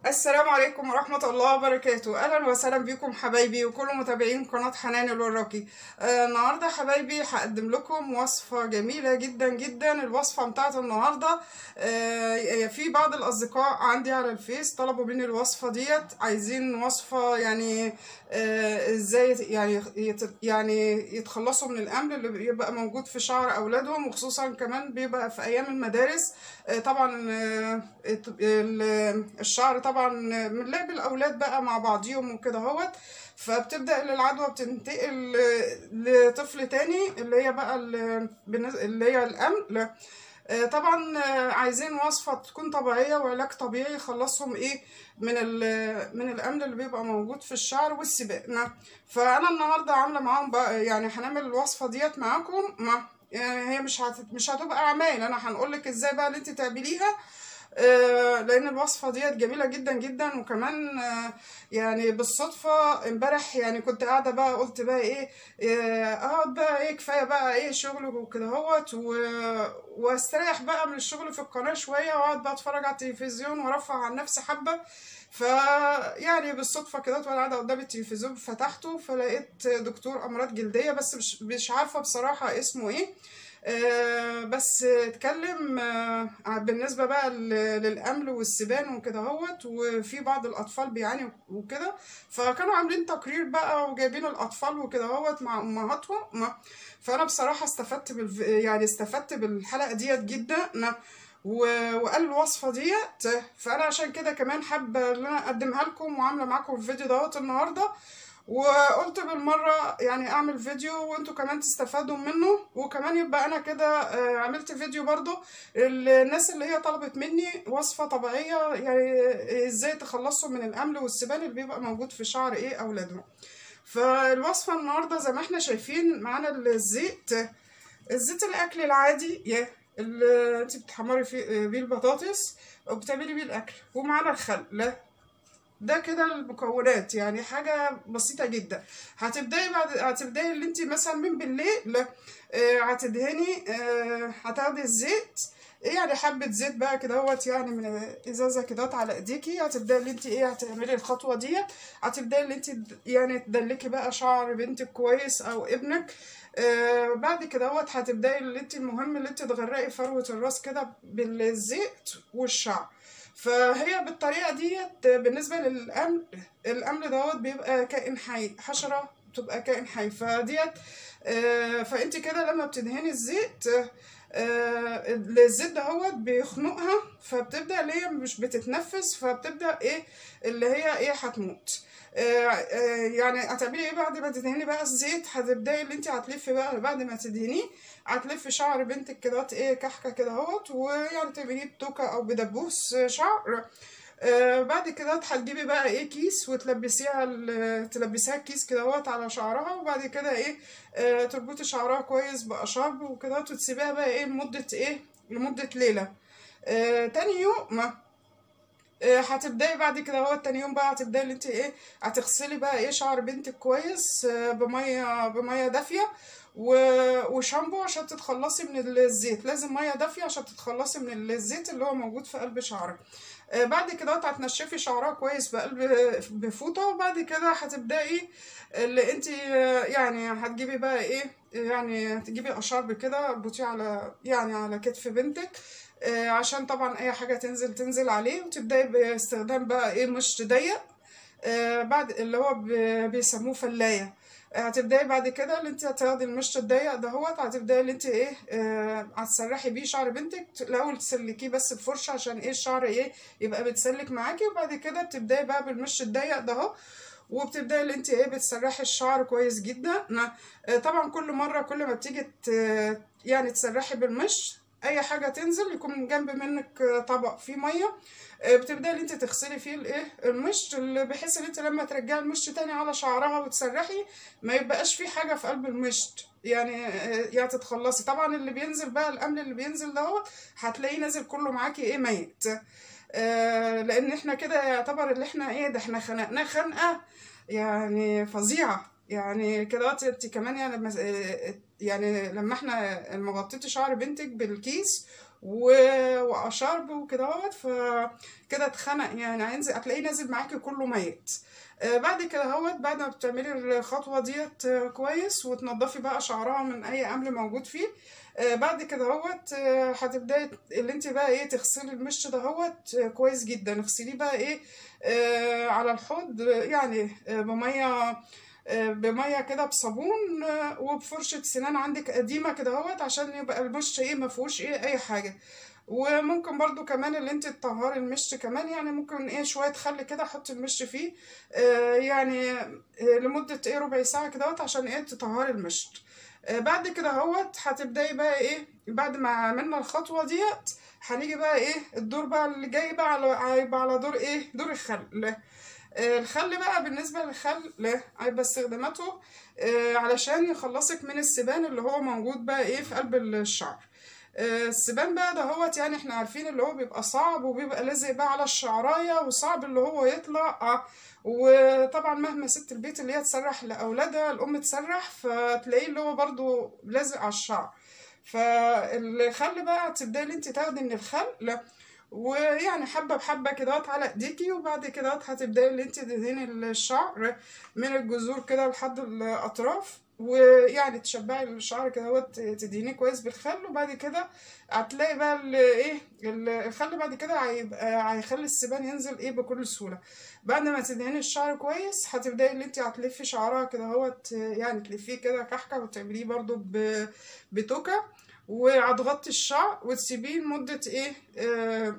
السلام عليكم ورحمة الله وبركاته أهلا وسهلا بكم حبايبي وكل متابعين قناة حنان الوراقي آه النهاردة حبايبي هقدم لكم وصفة جميلة جدا جدا الوصفة بتاعت النهاردة آه في بعض الأصدقاء عندي على الفيس طلبوا مني الوصفة ديت عايزين وصفة يعني آه ازاي يعني يت يعني يتخلصوا من الأمل اللي بيبقى موجود في شعر أولادهم وخصوصا كمان بيبقى في أيام المدارس آه طبعا آه الشعر طبعا من لعب الاولاد بقى مع بعضيهم وكده اهوت فبتبدا العدوى بتنتقل لطفل تاني اللي هي بقى اللي هي الامل طبعا عايزين وصفه تكون طبيعيه وعلاج طبيعي يخلصهم ايه من من الامل اللي بيبقى موجود في الشعر والسباق فانا النهارده عامله معاهم بقى يعني هنعمل الوصفه ديت معاكم مع يعني هي مش هت... مش هتبقى عمايل انا هنقول لك ازاي بقى اللي انت تعمليها آه لان الوصفه ديت جميله جدا جدا وكمان آه يعني بالصدفه امبارح يعني كنت قاعده بقى قلت بقى ايه اقعد آه بقى ايه كفايه بقى ايه شغل وكده اهوت واستريح بقى من الشغل في القناه شويه واقعد بقى اتفرج على التلفزيون وارفع عن نفسي حبه فيعني بالصدفه كده وانا قاعده قدام التلفزيون فتحته فلقيت دكتور امراض جلديه بس مش مش عارفه بصراحه اسمه ايه آه بس اتكلم آه بالنسبة بقى للأمل والسبان وكده هوت وفي بعض الأطفال بيعاني وكده فكانوا عاملين تقرير بقى وجايبين الأطفال وكده هوت مع أمهاتهم فأنا بصراحة استفدت بالف... يعني استفدت بالحلقة ديت جدا وقال الوصفه ديت فانا عشان كده كمان حابه ان انا اقدمها لكم وعامله معاكم الفيديو دوت النهارده وقلت بالمرة يعني اعمل فيديو وانتوا كمان تستفادوا منه وكمان يبقى انا كده عملت فيديو برضو الناس اللي هي طلبت مني وصفة طبيعية يعني ازاي تخلصوا من الامل والسبان اللي بيبقى موجود في شعر ايه اولادهم فالوصفة النهاردة زي ما احنا شايفين معانا الزيت الزيت الاكل العادي اللي انت بتحمري فيه بيه البطاطس وبتعملي بيه الاكل ومعانا الخل لا ده كده المكونات يعني حاجة بسيطة جدا هتبدأي بعد هتبدأي اللي انت مثلا من بالليل آه هتدهني آه هتاخدي الزيت يعني حبة زيت بقى كده اهوت يعني من ازازة كده على ايديكي هتبدأي اللي انت ايه هتعملي الخطوة ديت هتبدأي اللي انت يعني تدلكي بقى شعر بنتك كويس او ابنك آه بعد كده اهوت هتبدأي اللي انت المهم اللي انت تغرقي فروة الراس كده بالزيت والشعر فهي بالطريقه ديت بالنسبه للامل الامل دوت بيبقى كائن حي حشره بتبقى كائن حي فديت آه فانت كده لما بتدهني الزيت آه الزيت دهوت بيخنقها فبتبدا اللي هي مش بتتنفس فبتبدا ايه اللي هي ايه هتموت آه آه يعني هتعملي ايه بعد ما تدهني بقى الزيت هتبداي اللي انت هتلفي بقى بعد ما تدهنيه هتلفي شعر بنتك كده ايه كحكه كده اهوت ويعني تعمليه بتوكه او بدبوس شعر آه بعد كده هتجيبي بقى ايه كيس وتلبسيها تلبسيها الكيس كده اهوت على شعرها وبعد كده ايه آه تربطي شعرها كويس باشارب وكده وتسيبيها بقى ايه لمده ايه لمده ليله آه تاني يوم هتبداي بعد كده هو تاني يوم بقى هتبداي اللي انت ايه هتغسلي بقى ايه شعر بنتك كويس بميه بميه دافيه وشامبو عشان تتخلصي من الزيت لازم ميه دافيه عشان تتخلصي من الزيت اللي هو موجود في قلب شعرك بعد كده هتنشفي شعرها كويس بقلب بفوطه وبعد كده هتبداي اللي انت يعني هتجيبي بقى ايه يعني هتجيبي اشارب كده اربطيه على يعني على كتف بنتك آه عشان طبعا اي حاجه تنزل تنزل عليه وتبداي باستخدام بقى ايه مشط ضيق آه بعد اللي هو بيسموه فلايه هتبداي بعد كده اللي انت هتاخدي المشط الضيق دهوت هتبداي اللي انت ايه آه هتسرحي بيه شعر بنتك الاول تسلكيه بس بفرشه عشان ايه الشعر ايه يبقى بتسلك معاكي وبعد كده بتبداي بقى بالمشط الضيق ده اهو وبتبداي اللي انت ايه بتسرحي الشعر كويس جدا طبعا كل مره كل ما بتيجي يعني تسرحي بالمشط اي حاجه تنزل يكون جنب منك طبق فيه ميه بتبداي انت تغسلي فيه الايه المشط بحيث ان انت لما ترجعي المشط تاني على شعرها وتسرحي ما يبقاش فيه حاجه في قلب المشط يعني يعني تتخلصي طبعا اللي بينزل بقى الامل اللي بينزل دوت هتلاقيه نازل كله معاكي ايه ميت آه لان احنا كده يعتبر اللي احنا ايه ده احنا خنقناه خنقه يعني فظيعه يعني كده انت كمان يعني يعني لما احنا لما غطيتي شعر بنتك بالكيس و- واشرب وكده اهوت فكده اتخنق يعني هينزل هتلاقيه نازل معاكي كله ميت آه، بعد كده اهوت بعد ما بتعملي الخطوه ديت آه، كويس وتنضفي بقى شعرها من اي امل موجود فيه آه، بعد كده اهوت آه، هتبداي اللي انت بقى ايه تغسلي المش ده اهوت آه، كويس جدا اغسليه بقى ايه آه، على الحوض آه، يعني آه، بميه آه، بميه كده بصابون آه، وبفرشه سنان عندك قديمه كده اهوت عشان يبقى المش ايه ما فيهوش ايه اي حاجه وممكن برضو كمان اللي انت تطهري المش كمان يعني ممكن ايه شويه خل كده حطي المش فيه آه، يعني آه، لمده ايه ربع ساعه كده اهوت عشان ايه تطهري المش آه، بعد كده اهوت هتبداي بقى ايه بعد ما عملنا الخطوه ديت هنيجي بقى ايه الدور بقى اللي جاي بقى على هيبقى على دور ايه دور الخل آه، الخل بقى بالنسبة للخل هيبقى استخداماته آه، علشان يخلصك من السبان اللي هو موجود بقى ايه في قلب الشعر آه، السبان بقى ده هوت يعني احنا عارفين اللي هو بيبقى صعب وبيبقى لازق بقى على الشعراية وصعب اللي هو يطلع آه، وطبعا مهما ست البيت اللي هي تسرح لأولادها الأم تسرح فتلاقيه اللي هو برضو لازق على الشعر فالخل بقى تبدأي اللي انت تاخدي من الخل ويعني حبة بحبة كده على ايديكي وبعد كده هتبدأي اللي انت تدهني الشعر من الجذور كده لحد الأطراف ويعني تشبعي الشعر كده تدهنيه كويس بالخل وبعد كده هتلاقي بقى ال- ايه ال- الخل بعد كده هيبقى هيخلي السبان ينزل ايه بكل سهولة بعد ما تدهني الشعر كويس هتبدأي اللي انت هتلفي شعرها كده اهوت يعني تلفيه كده كحكة وتعمليه برضو ب- بتوكة وهتغطي الشعر وتسيبيه لمدة ايه آه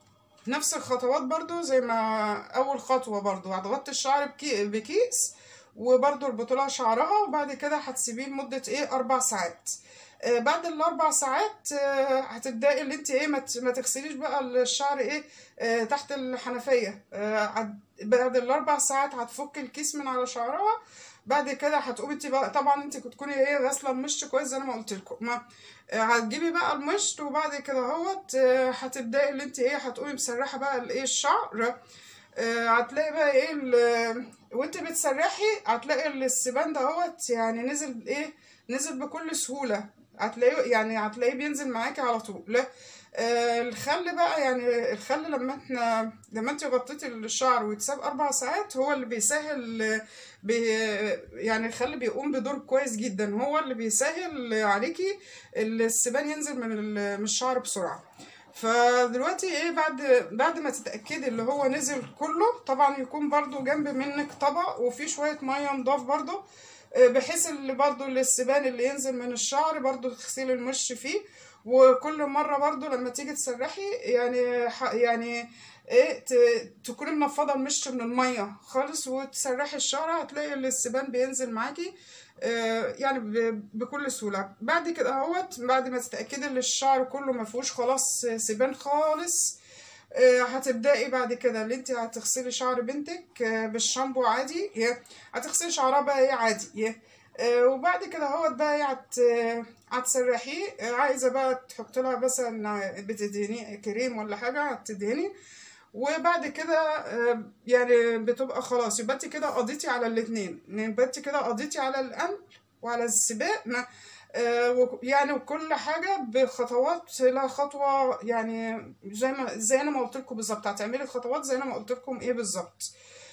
نفس الخطوات برضو زي ما اول خطوة برضو هتغطي الشعر بكي بكيس وبرضو اربطي لها شعرها وبعد كده هتسيبيه لمدة ايه اربع ساعات آه بعد الاربع ساعات آه هتبداي اللي انت ايه ما ت- ما تغسليش بقى الشعر ايه آه تحت الحنفية آه عد- بعد الاربع ساعات هتفك الكيس من على شعرها بعد كده هتقومي انت بقى طبعا انت تكوني ايه غاسله المشط كويس زي ما قلت لكم ما آه، هتجيبي بقى المشط وبعد كده اهوت آه، هتبداي اللي انت ايه هتقومي مسرحه بقى الايه الشعر آه، هتلاقي بقى ايه ال- وانت بتسرحي هتلاقي السبان دهوت يعني نزل ايه نزل بكل سهوله هتلاقيه يعني هتلاقيه بينزل معاكي على طول لا آه، الخل بقى يعني الخل لما احنا لما انت غطيتي الشعر ويتساب اربع ساعات هو اللي بيسهل آه، بي يعني الخل بيقوم بدور كويس جدا هو اللي بيسهل عليكي السبان ينزل من ال- من الشعر بسرعه فدلوقتي ايه بعد بعد ما تتاكدي اللي هو نزل كله طبعا يكون برضو جنب منك طبق وفيه شويه ميه نضاف برضو آه، بحيث اللي برضو السبان اللي ينزل من الشعر برضو تغسلي المش فيه وكل مره برضو لما تيجي تسرحي يعني ح- يعني ايه ت- تكوني منفضه المش من الميه خالص وتسرحي الشعر هتلاقي السبان بينزل معاكي آه، يعني ب- بكل سهوله بعد كده اهوت بعد ما تتاكدي ان الشعر كله ما فيهوش خلاص سبان خالص آه، هتبدأي بعد كده اللي انت هتغسلي شعر بنتك آه، بالشامبو عادي يا هتغسلي شعرها بقى ايه عادي يا آه، وبعد كده اهوت بقى ايه هت هتسرحيه آه، عايزة بقى تحط لها مثلا بتدهني كريم ولا حاجة هتدهني وبعد كده آه، يعني بتبقى خلاص يبقى انت كده قضيتي على الاتنين يبقى انت كده قضيتي على الأمل وعلى السباق ما- آه، وك- يعني وكل حاجة بخطوات لها خطوة يعني زي ما زي انا ما قلت لكم بالظبط هتعملي الخطوات زي انا ما قلت لكم ايه بالظبط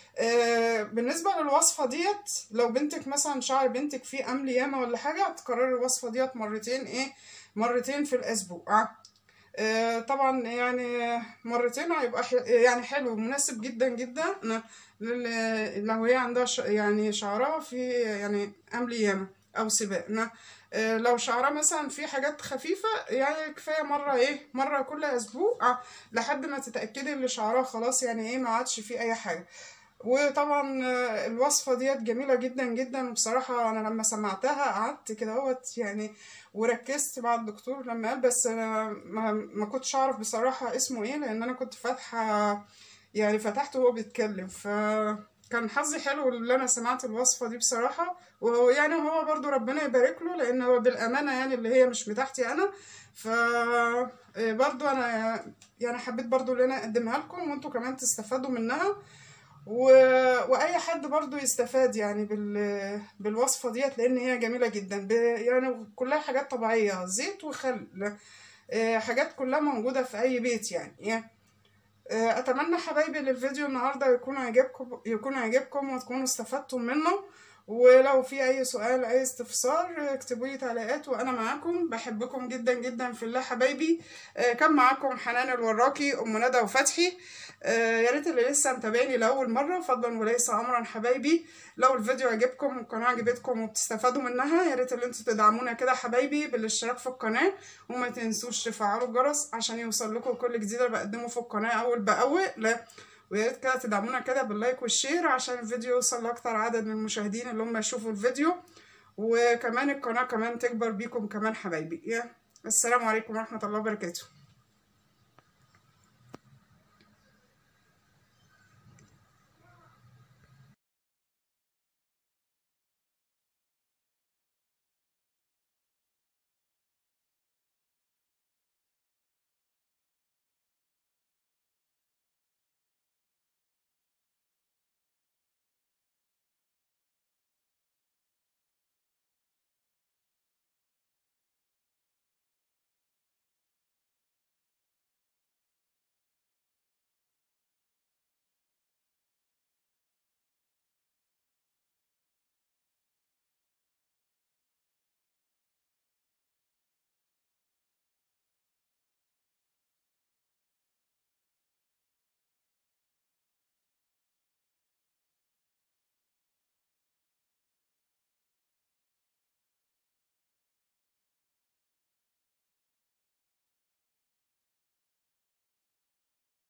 آه، بالنسبة للوصفة ديت لو بنتك مثلا شعر بنتك فيه أمل ياما ولا حاجة هتكرري الوصفة ديت مرتين ايه مرتين في الأسبوع آه. آه، طبعا يعني مرتين هيبقى ح- يعني حلو مناسب جدا جدا لل- لو هي عندها ش- يعني شعرها في يعني أمل ياما أو سباق آه، لو شعرها مثلا في حاجات خفيفة يعني كفاية مرة ايه مرة كل أسبوع آه، لحد ما تتأكدي ان شعرها خلاص يعني ايه ما عادش فيه أي حاجة وطبعا آه، الوصفة ديت جميلة جدا جدا بصراحة أنا لما سمعتها قعدت كده اهوت يعني وركزت مع الدكتور لما قال بس أنا ما, ما كنتش أعرف بصراحة اسمه إيه لأن أنا كنت فاتحة يعني فتحته وهو بيتكلم فكان حظي حلو اللي أنا سمعت الوصفة دي بصراحة وهو يعني هو برضو ربنا يبارك له لأن هو بالأمانة يعني اللي هي مش بتاعتي أنا ف برضو أنا يعني حبيت برضو اللي أنا أقدمها لكم وأنتوا كمان تستفادوا منها و... واي حد برضو يستفاد يعني بال... بالوصفه ديت لان هي جميله جدا ب... يعني كلها حاجات طبيعيه زيت وخل آه، حاجات كلها موجودة في أي بيت يعني يعني آه، أتمنى حبايبي إن الفيديو النهاردة يكون عجبكم يكون عجبكم وتكونوا استفدتم منه ولو في أي سؤال أي استفسار آه، اكتبوا لي تعليقات وأنا معاكم بحبكم جدا جدا في الله حبايبي آه، كان معاكم حنان الوراكي أم ندى وفتحي آه، يا ريت اللي لسه متابعني لأول مرة فضلا وليس أمرا حبايبي لو الفيديو عجبكم والقناة عجبتكم وبتستفادوا منها يا ريت اللي انتوا تدعمونا كده حبايبي بالاشتراك في القناة وما تنسوش تفعلوا الجرس عشان يوصل لكم كل جديد أنا بقدمه في القناة أول بأول لا ويا ريت كده تدعمونا كده باللايك والشير عشان الفيديو يوصل لأكتر عدد من المشاهدين اللي هم يشوفوا الفيديو وكمان القناة كمان تكبر بيكم كمان حبايبي يا السلام عليكم ورحمة الله وبركاته